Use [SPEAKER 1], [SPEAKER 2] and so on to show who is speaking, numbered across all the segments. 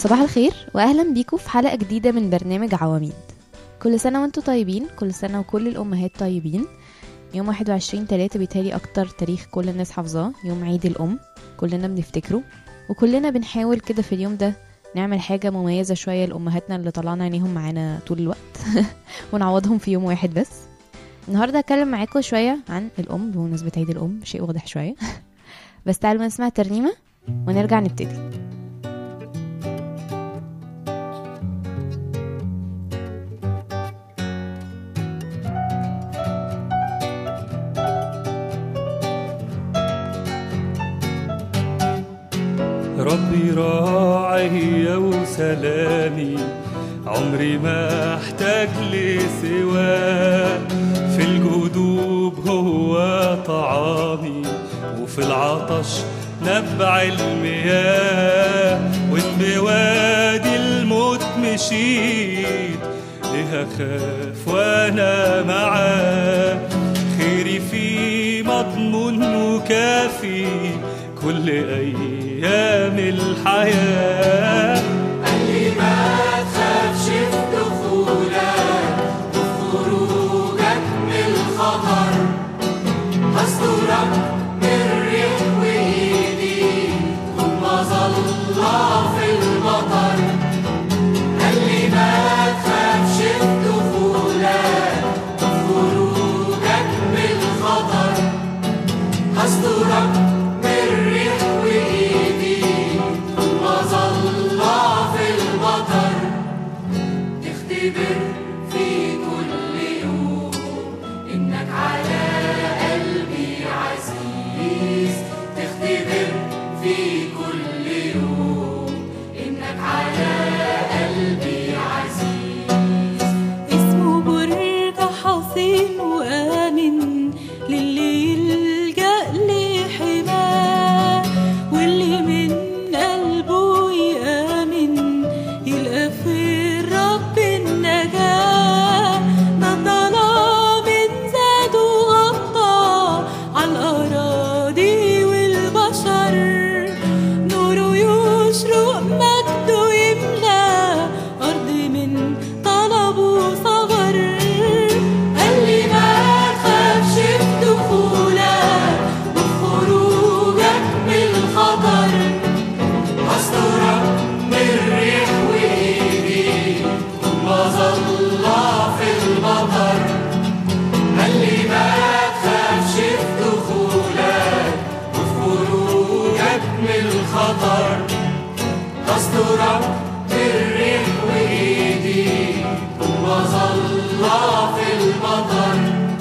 [SPEAKER 1] صباح الخير واهلا بيكم في حلقه جديده من برنامج عواميد كل سنه وانتم طيبين كل سنه وكل الامهات طيبين يوم 21 تلاتة بيتهيألي اكتر تاريخ كل الناس حافظاه يوم عيد الام كلنا بنفتكره وكلنا بنحاول كده في اليوم ده نعمل حاجة مميزة شوية لأمهاتنا اللي طلعنا عينيهم معانا طول الوقت ونعوضهم في يوم واحد بس النهاردة هتكلم معاكم شوية عن الأم بمناسبة عيد الأم شيء واضح شوية بس تعالوا نسمع ترنيمة ونرجع نبتدي
[SPEAKER 2] ربي راعي وسلامي عمري ما احتاج لسواه في الجدوب هو طعامي وفي العطش نبع المياه وان بوادي الموت مشيت ليه اخاف وانا معاه خيري في مضمون وكافي كل ايام الحياه
[SPEAKER 3] اللي ما تخافش في دخولك وفي خروجك من الخطر هسترك من الريح وايدي طول ما ظل في المطر اللي ما تخافش في دخولك وفي خروجك من الخطر هسترك من الريح وايدي طول ما ظل في المطر تختبر في كل يوم انك على قلبي عزيز تختبر في كل يوم انك على قلبي عزيز
[SPEAKER 4] اسمه برج حصين وآمن للي يلجأ لحماه واللي من قلبه يآمن يلقى في الرب النجاة ما الظلام زاد وغطى على الأراضي والبشر نوره يشرق مجده يملى أرض من طلب وصبر
[SPEAKER 3] قال لي ما تخافش في دخولك وفي خروجك من الخطر هسترك من الريح وايدي طول ما ظل في المطر قال لي ما تخافش في دخولك وفي خروجك من الخطر هسترك من الريح وايدي طول ما ظل في المطر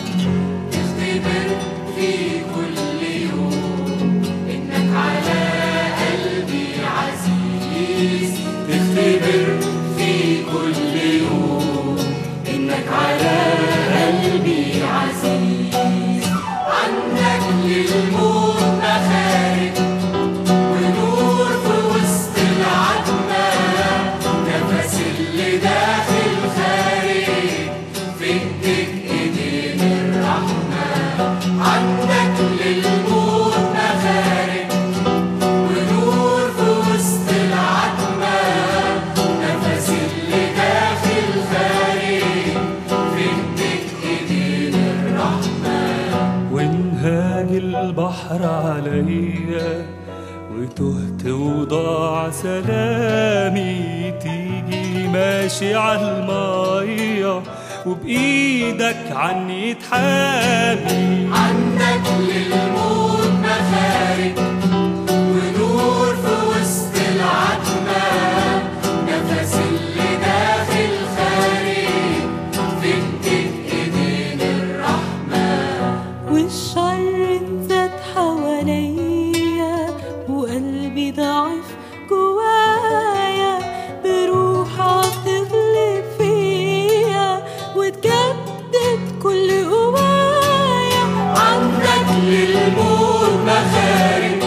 [SPEAKER 3] تختبر في كل يوم انك على قلبي عزيز تختبر في كل يوم انك على قلبي عزيز عنك للموت مخارج ونور في وسط العتمة نفس اللي داخل خارج في ايديك ايدين الرحمة عندك للموت مخارج ونور في وسط العتمة نفس اللي داخل خارج في ايديك ايدين الرحمة
[SPEAKER 2] وانهاج البحر عليا وتهت وضاع سلامي تيجي ماشي على المية وبإيدك عني تحامي
[SPEAKER 3] عندك للموت مخارج ونور في وسط العتمة نفس اللي داخل خارج في ايديك ايدين الرحمة
[SPEAKER 4] والشر انزاد حواليا وقلبي ضعيف جوايا بروحك تغلب فيا وتجدد كل قوايا
[SPEAKER 3] عندك للموت مخارج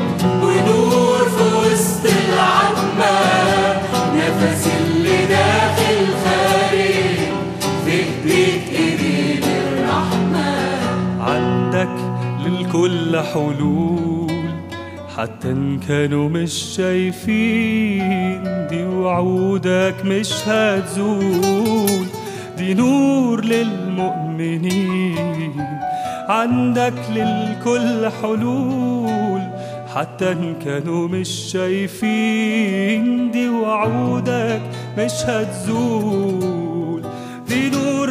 [SPEAKER 3] ونور في وسط العتمة نفس اللي داخل خارج في ايديك ايدين الرحمة
[SPEAKER 2] عندك للكل حلول حتى إن كانوا مش شايفين دي وعودك مش هتزول دي نور للمؤمنين عندك للكل حلول حتى ان كانوا مش شايفين دي وعودك مش هتزول دي نور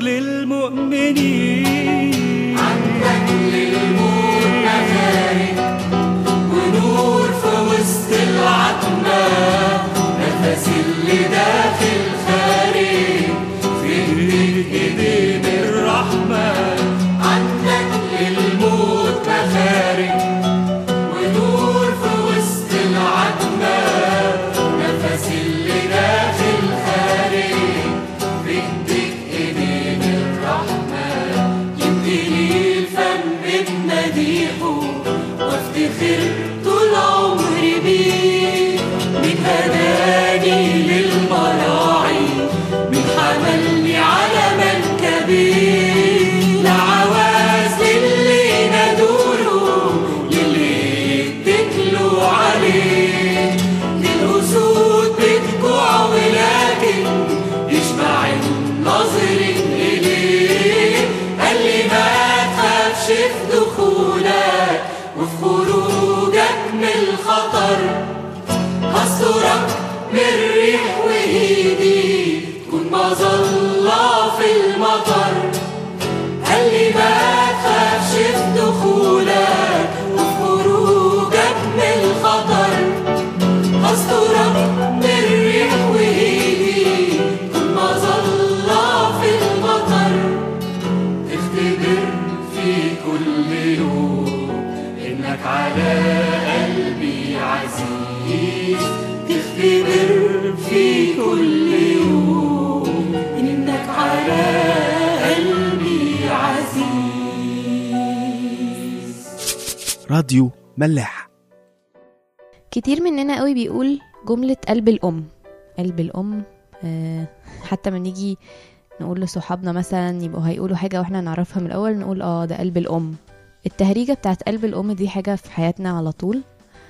[SPEAKER 2] للمؤمنين
[SPEAKER 3] عندك للموت مخارج ونور في وسط العتمة نفس اللي داخل خارج في ايديك ايدين الرحمة عندك للموت مخارج ونور في وسط العتمة نفس اللي داخل خارج في ايديك ايدين الرحمة يمتلي الفم بمديحه وافتخر طول عمري بيه من هداني للمراعي من حملني على منكبي لعواز للي ندوله للي يتكلوا عليه للأسود بتجوع ولكن يشبع النظر إليه قال لي ما تخافش في دخولك وفي خروجك من الخطر هسترك من الريح وإيدي تكون مظلة في المطر قال لي ما تخافش في دخولك وفي خروجك من الخطر هسترك من الريح وإيدي تكون مظلة في المطر تختبر في كل يوم إنك على قلبي عزيز تختبر في كل يوم إنك على قلبي عزيز
[SPEAKER 5] راديو ملاح
[SPEAKER 1] كتير مننا قوي بيقول جملة قلب الأم قلب الأم آه، حتى ما نيجي نقول لصحابنا مثلا يبقوا هيقولوا حاجة واحنا نعرفها من الأول نقول اه ده قلب الأم التهريجة بتاعت قلب الأم دي حاجة في حياتنا على طول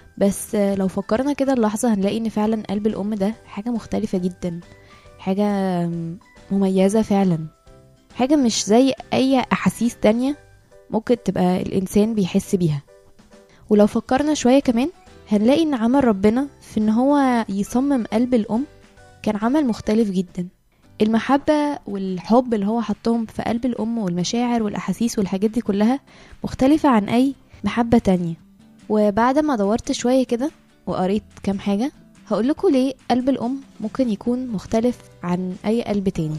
[SPEAKER 1] بس آه، لو فكرنا كده اللحظة هنلاقي ان فعلا قلب الأم ده حاجة مختلفة جدا حاجة آم، مميزة فعلا حاجة مش زي أي أحاسيس تانية ممكن تبقى الإنسان بيحس بيها ولو فكرنا شوية كمان هنلاقي ان عمل ربنا في ان هو يصمم قلب الام كان عمل مختلف جدا المحبة والحب اللي هو حطهم في قلب الأم والمشاعر والأحاسيس والحاجات دي كلها مختلفة عن أي محبة تانية وبعد ما دورت شوية كده وقريت كام حاجة هقول لكم ليه قلب الأم ممكن يكون مختلف عن أي قلب تاني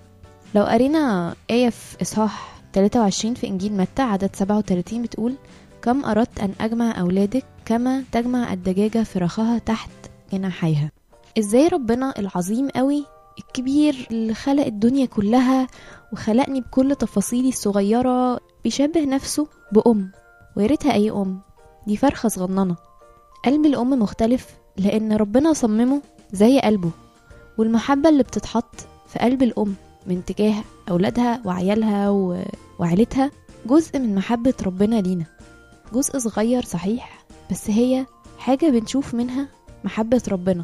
[SPEAKER 1] لو قرينا آية في إصحاح 23 في إنجيل متى عدد 37 بتقول كم أردت أن أجمع أولادك كما تجمع الدجاجة فراخها تحت جناحيها إزاي ربنا العظيم قوي الكبير اللي خلق الدنيا كلها وخلقني بكل تفاصيلي الصغيرة بيشبه نفسه بأم وياريتها أي أم دي فرخة صغننة قلب الأم مختلف لأن ربنا صممه زي قلبه والمحبة اللي بتتحط في قلب الأم من تجاه أولادها وعيالها و... وعيلتها جزء من محبة ربنا لينا جزء صغير صحيح بس هي حاجة بنشوف منها محبة ربنا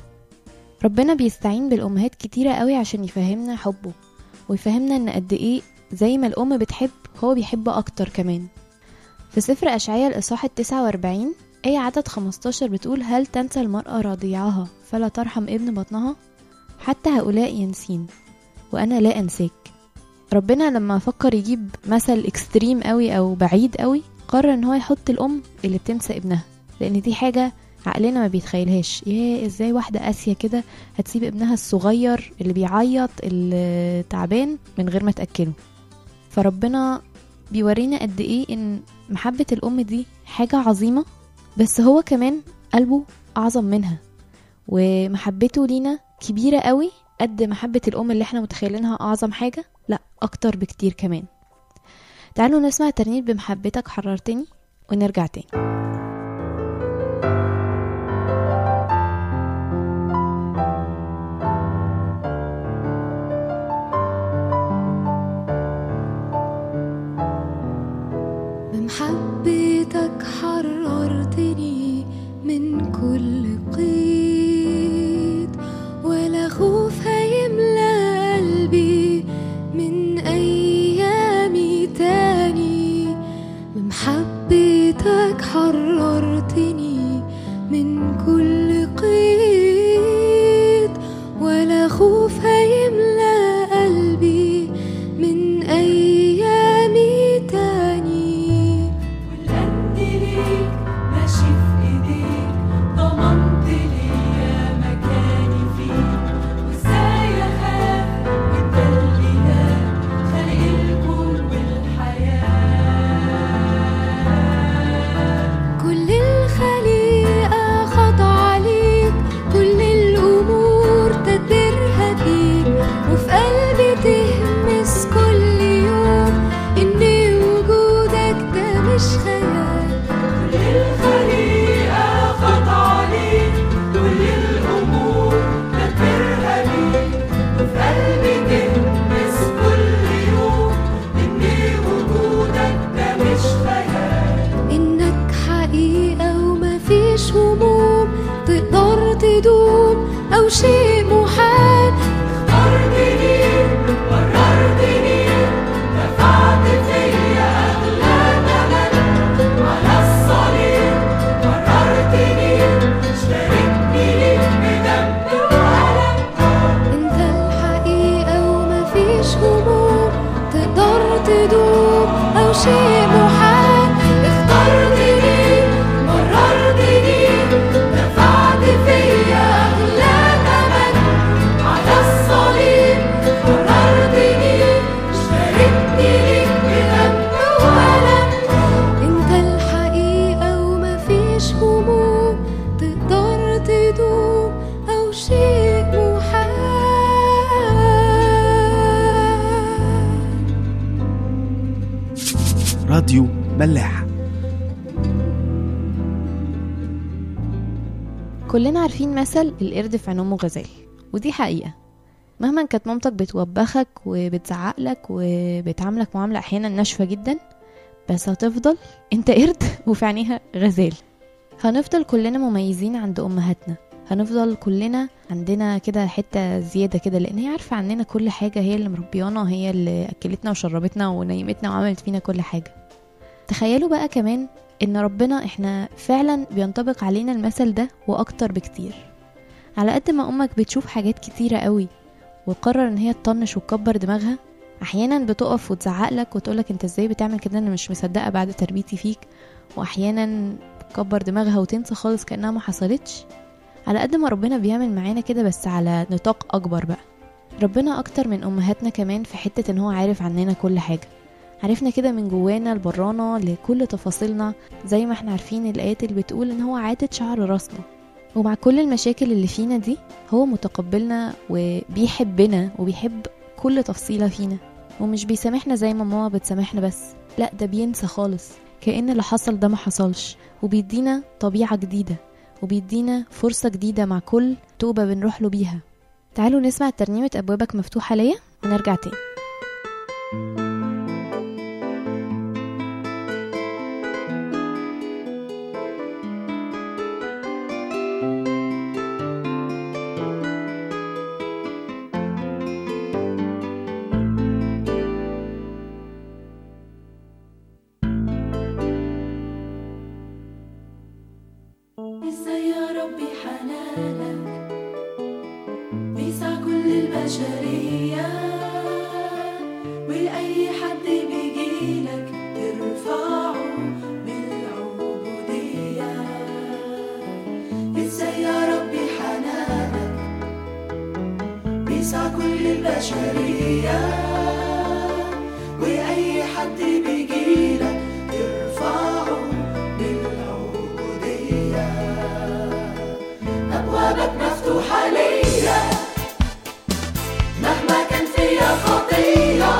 [SPEAKER 1] ربنا بيستعين بالأمهات كتيرة قوي عشان يفهمنا حبه ويفهمنا ان قد ايه زي ما الأم بتحب هو بيحب أكتر كمان في سفر أشعياء الإصحاح التسعة وأربعين آية عدد 15 بتقول هل تنسى المرأة رضيعها فلا ترحم ابن بطنها حتى هؤلاء ينسين وأنا لا أنساك ربنا لما فكر يجيب مثل اكستريم قوي أو بعيد قوي قرر ان هو يحط الأم اللي بتنسى ابنها لأن دي حاجة عقلنا ما بيتخيلهاش يا ازاي واحدة قاسية كده هتسيب ابنها الصغير اللي بيعيط اللي تعبان من غير ما تأكله فربنا بيورينا قد ايه ان محبة الأم دي حاجة عظيمة بس هو كمان قلبه أعظم منها ومحبته لينا كبيرة قوي قد محبة الأم اللي احنا متخيلينها أعظم حاجة لا أكتر بكتير كمان تعالوا نسمع ترنيم بمحبتك حررتني ونرجع تاني
[SPEAKER 4] بمحبتك حررتني من كل قيد ولا شيء محال اخترتني مررتني دفعت فيا أغلى ثمن على الصليب قررتني اشتريتني ليك بدم وألم انت الحقيقة ومفيش هموم تقدر تدوم أو شيء محال
[SPEAKER 5] راديو ملاح
[SPEAKER 1] كلنا عارفين مثل القرد في عين امه غزال ودي حقيقة مهما كانت مامتك بتوبخك وبتزعقلك وبتعاملك معاملة أحيانا ناشفة جدا بس هتفضل انت قرد وفي عينيها غزال هنفضل كلنا مميزين عند أمهاتنا هنفضل كلنا عندنا كده حتة زيادة كده لأن هي عارفة عننا كل حاجة هي اللي مربيانا هي اللي أكلتنا وشربتنا ونيمتنا وعملت فينا كل حاجة تخيلوا بقى كمان ان ربنا احنا فعلا بينطبق علينا المثل ده واكتر بكتير على قد ما امك بتشوف حاجات كتيرة قوي وتقرر ان هي تطنش وتكبر دماغها احيانا بتقف وتزعقلك وتقولك انت ازاي بتعمل كده انا مش مصدقة بعد تربيتي فيك واحيانا تكبر دماغها وتنسى خالص كانها ما حصلتش على قد ما ربنا بيعمل معانا كده بس على نطاق اكبر بقى ربنا اكتر من امهاتنا كمان في حتة ان هو عارف عننا كل حاجة عرفنا كده من جوانا لبرانا لكل تفاصيلنا زي ما احنا عارفين الآيات اللي بتقول ان هو عادة شعر راسنا ومع كل المشاكل اللي فينا دي هو متقبلنا وبيحبنا وبيحب كل تفصيلة فينا ومش بيسامحنا زي ما ماما بتسامحنا بس لا ده بينسى خالص كأن اللي حصل ده ما حصلش وبيدينا طبيعة جديدة وبيدينا فرصة جديدة مع كل توبة بنروح له بيها تعالوا نسمع ترنيمة أبوابك مفتوحة ليا ونرجع تاني
[SPEAKER 4] ازاي يا ربي حنانك بيسع كل البشرية وأي حد بيجيلك ترفعه بالعبودية ازاي يا ربي حنانك بيسع كل البشرية وأي حد بيجيلك ترفعه بالعبودية أبوابك مفتوحة ليا مهما كان فيا خطية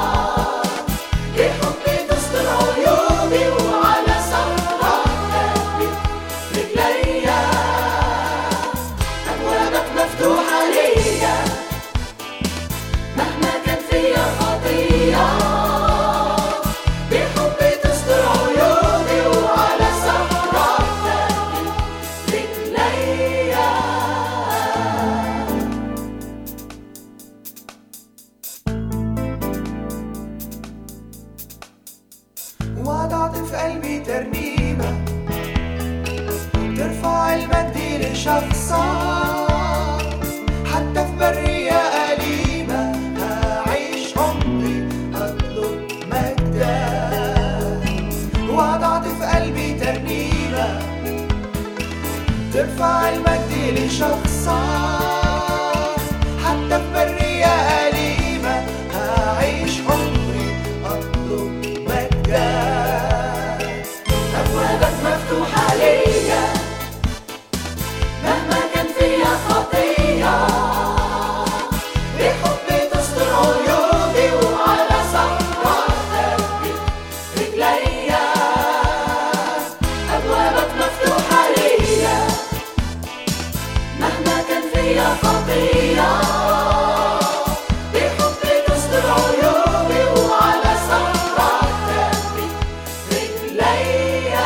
[SPEAKER 4] بحبي تستر عيوبي وعلى صخرة ثبت رجليا أبوابك مفتوحة ليا مهما كان فيا خطية بحبي تستر عيوبي وعلى صخرة ثبت رجليا
[SPEAKER 3] وضعت في قلبي ترنيمة ترفع المجد لشخصك حتى في برية أليمة هعيش عمري أطلب مجدك وضعت في قلبي ترنيمة ترفع المجد لشخصك حتى في برية أليمة هعيش عمري أطلب مجدك
[SPEAKER 4] أبوابك مفتوحة ليا مهما كان فيا خطية بحبي تستر عيوبي وعلى صخرة ثبت رجليا أبوابك مفتوحة ليا مهما كان فيا خطية بحبي تستر عيوبي وعلى صخرة ثبت رجليا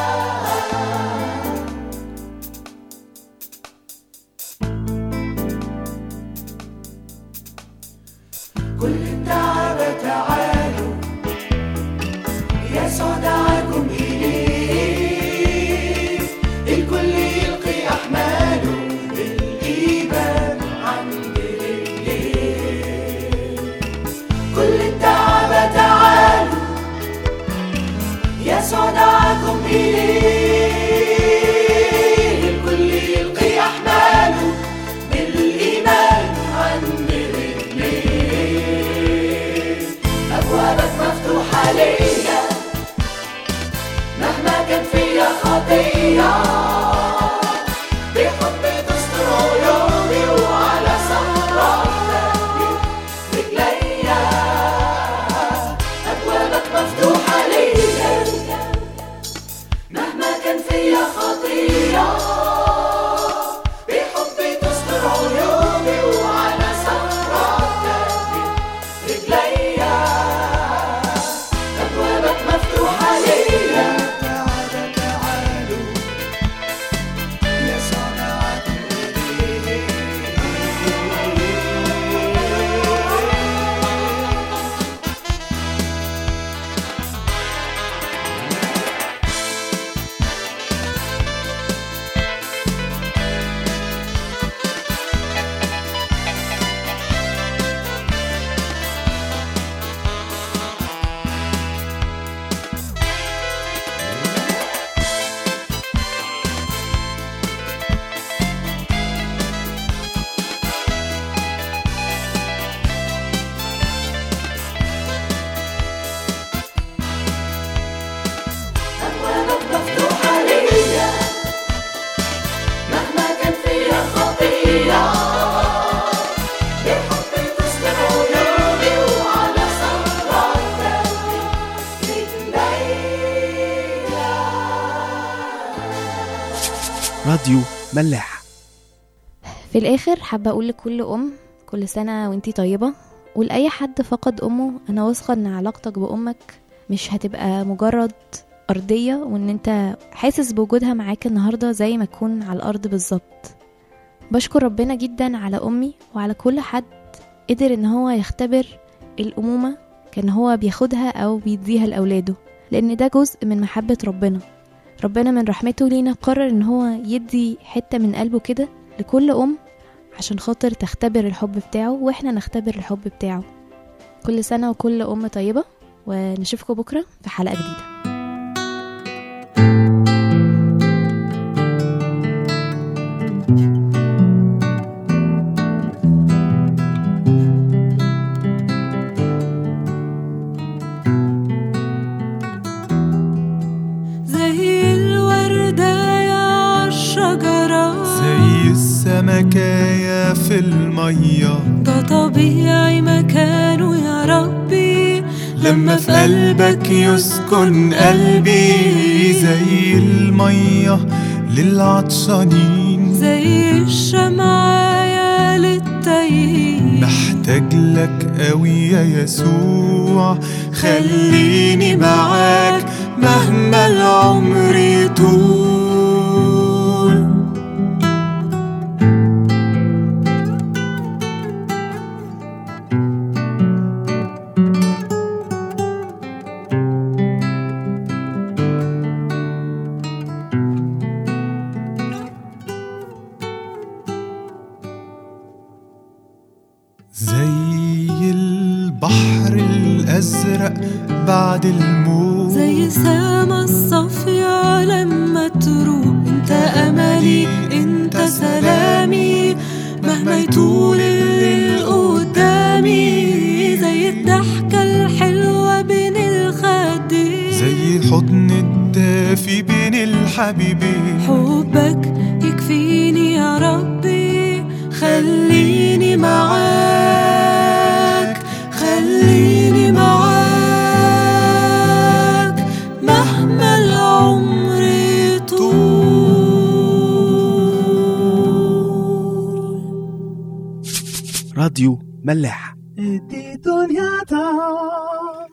[SPEAKER 3] كل التعب تعالوا يسوع دعاكم إليه الكل يلقي أحماله الإيمان عند رجليه كل التعب تعالوا إليه الكل يلقي أحماله بالإيمان عند رجليه أبوابك مفتوحة ليا مهما كان فيا خطية بحب تستر عيوبي وعلى صخرك رجليا أبوابك مفتوحة ليا مهما كان فيا خطية بحب تستر عيوبي وعلى صخرك رجليا أبوابك مفتوحة ليا تعالى تعالوا يا صنعة أبوابك مفتوحة ليا مهما كان فيا خطية بحبي تستر عيوني وعلى صخرك رجليا
[SPEAKER 5] راديو ملاح
[SPEAKER 1] في الآخر حابة أقول لكل أم كل سنة وانتي طيبة ولأي حد فقد أمه أنا واثقة إن علاقتك بأمك مش هتبقى مجرد أرضية وإن انت حاسس بوجودها معاك النهاردة زي ما تكون على الأرض بالظبط بشكر ربنا جدا على أمي وعلى كل حد قدر إن هو يختبر الأمومة كان هو بياخدها أو بيديها لأولاده لأن ده جزء من محبة ربنا ربنا من رحمته لينا قرر إن هو يدي حتة من قلبه كده لكل أم عشان خاطر تختبر الحب بتاعه واحنا نختبر الحب بتاعه كل سنة وكل أم طيبة ونشوفكم بكرة في حلقة جديدة
[SPEAKER 6] زي الوردة يا عالشجرة
[SPEAKER 2] زي السمكاية في المية
[SPEAKER 6] ده طبيعي مكانه يا ربي
[SPEAKER 2] لما في قلبك يسكن قلبي زي المية للعطشانين
[SPEAKER 6] زي الشمعة للتايهين
[SPEAKER 2] محتاج لك قوي يا يسوع خليني معاك مهما العمر يطول زي البحر الأزرق بعد الموت
[SPEAKER 6] زي سما الصافية لما تروح انت املي انت سلامي مهما يطول الليل قدامي زي الضحكة الحلوة بين الخدين
[SPEAKER 2] زي الحضن الدافي بين الحبيبين
[SPEAKER 6] حبك يكفيني يا ربي خليني معاك خليني معاك مهما العمر يطول
[SPEAKER 5] راديو ملاح
[SPEAKER 3] دي دنيا تا